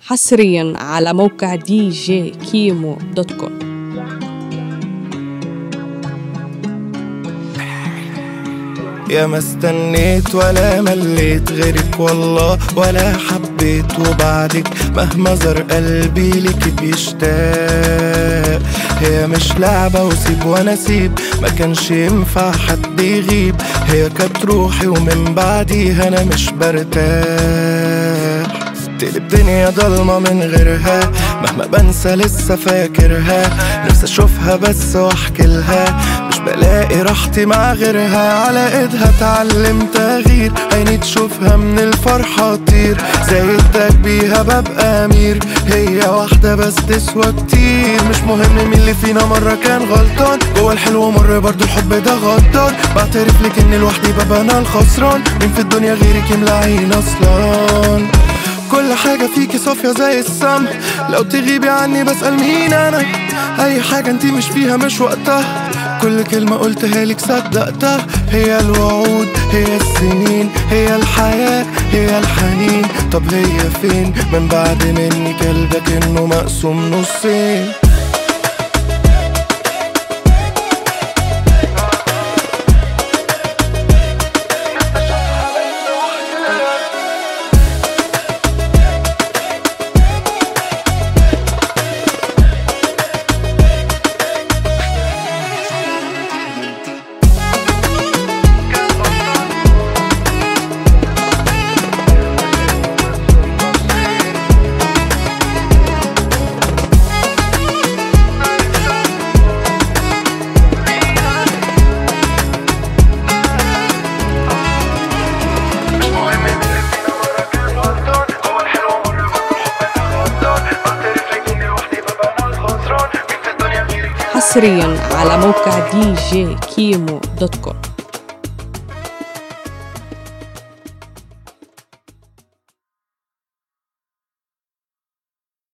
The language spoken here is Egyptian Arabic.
حصريا على موقع دي جي كيمو دوت كوم يا ما استنيت ولا مليت غيرك والله ولا حبيت وبعدك مهما زر قلبي لك بيشتاق هي مش لعبة وسيب وانا سيب ما كانش ينفع حد يغيب هي كانت روحي ومن بعديها انا مش برتاح تقلب دنيا ضلمة من غيرها مهما بنسى لسه فاكرها نفسي اشوفها بس واحكي لها مش بلاقي راحتي مع غيرها على ايدها اتعلمت اغير عيني تشوفها من الفرحة تطير زي بيها ببقى امير هي واحدة بس تسوى كتير مش مهم مين اللي فينا مرة كان غلطان جوا الحلو مر برضو الحب ده غدار بعترف لك اني لوحدي ببقى انا الخسران مين في الدنيا غيرك يملى عين اصلا كل حاجة فيكي صافية زي السم لو تغيبي عني بسأل مين أنا أي حاجة انتي مش فيها مش وقتها كل كلمة قلتها لك صدقتها هي الوعود هي السنين هي الحياة هي الحنين طب هي فين من بعد مني قلبك انه مقسوم نصين حصريا على موقع دي جي كيمو دوت كوم